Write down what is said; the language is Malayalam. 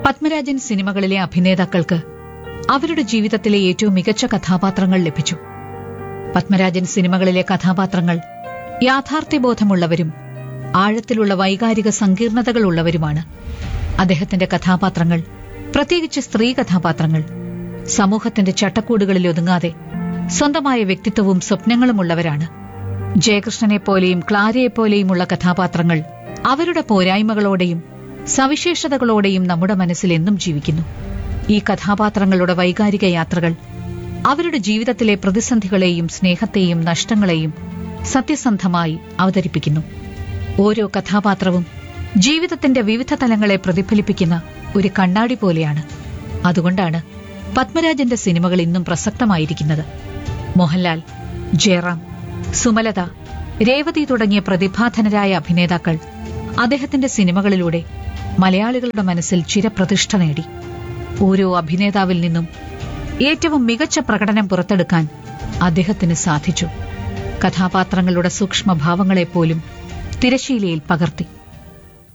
പത്മരാജൻ സിനിമകളിലെ അഭിനേതാക്കൾക്ക് അവരുടെ ജീവിതത്തിലെ ഏറ്റവും മികച്ച കഥാപാത്രങ്ങൾ ലഭിച്ചു പത്മരാജൻ സിനിമകളിലെ കഥാപാത്രങ്ങൾ യാഥാർത്ഥ്യബോധമുള്ളവരും ആഴത്തിലുള്ള വൈകാരിക സങ്കീർണതകളുള്ളവരുമാണ് അദ്ദേഹത്തിന്റെ കഥാപാത്രങ്ങൾ പ്രത്യേകിച്ച് സ്ത്രീ കഥാപാത്രങ്ങൾ സമൂഹത്തിന്റെ ചട്ടക്കൂടുകളിൽ ഒതുങ്ങാതെ സ്വന്തമായ വ്യക്തിത്വവും സ്വപ്നങ്ങളുമുള്ളവരാണ് ജയകൃഷ്ണനെ പോലെയും ക്ലാരയെപ്പോലെയുമുള്ള കഥാപാത്രങ്ങൾ അവരുടെ പോരായ്മകളോടെയും സവിശേഷതകളോടെയും നമ്മുടെ മനസ്സിൽ എന്നും ജീവിക്കുന്നു ഈ കഥാപാത്രങ്ങളുടെ വൈകാരിക യാത്രകൾ അവരുടെ ജീവിതത്തിലെ പ്രതിസന്ധികളെയും സ്നേഹത്തെയും നഷ്ടങ്ങളെയും സത്യസന്ധമായി അവതരിപ്പിക്കുന്നു ഓരോ കഥാപാത്രവും ജീവിതത്തിന്റെ വിവിധ തലങ്ങളെ പ്രതിഫലിപ്പിക്കുന്ന ഒരു കണ്ണാടി പോലെയാണ് അതുകൊണ്ടാണ് പത്മരാജന്റെ സിനിമകൾ ഇന്നും പ്രസക്തമായിരിക്കുന്നത് മോഹൻലാൽ ജയറാം സുമലത രേവതി തുടങ്ങിയ പ്രതിഭാധനരായ അഭിനേതാക്കൾ അദ്ദേഹത്തിന്റെ സിനിമകളിലൂടെ മലയാളികളുടെ മനസ്സിൽ ചിരപ്രതിഷ്ഠ നേടി ഓരോ അഭിനേതാവിൽ നിന്നും ഏറ്റവും മികച്ച പ്രകടനം പുറത്തെടുക്കാൻ അദ്ദേഹത്തിന് സാധിച്ചു കഥാപാത്രങ്ങളുടെ സൂക്ഷ്മഭാവങ്ങളെപ്പോലും തിരശീലയിൽ പകർത്തി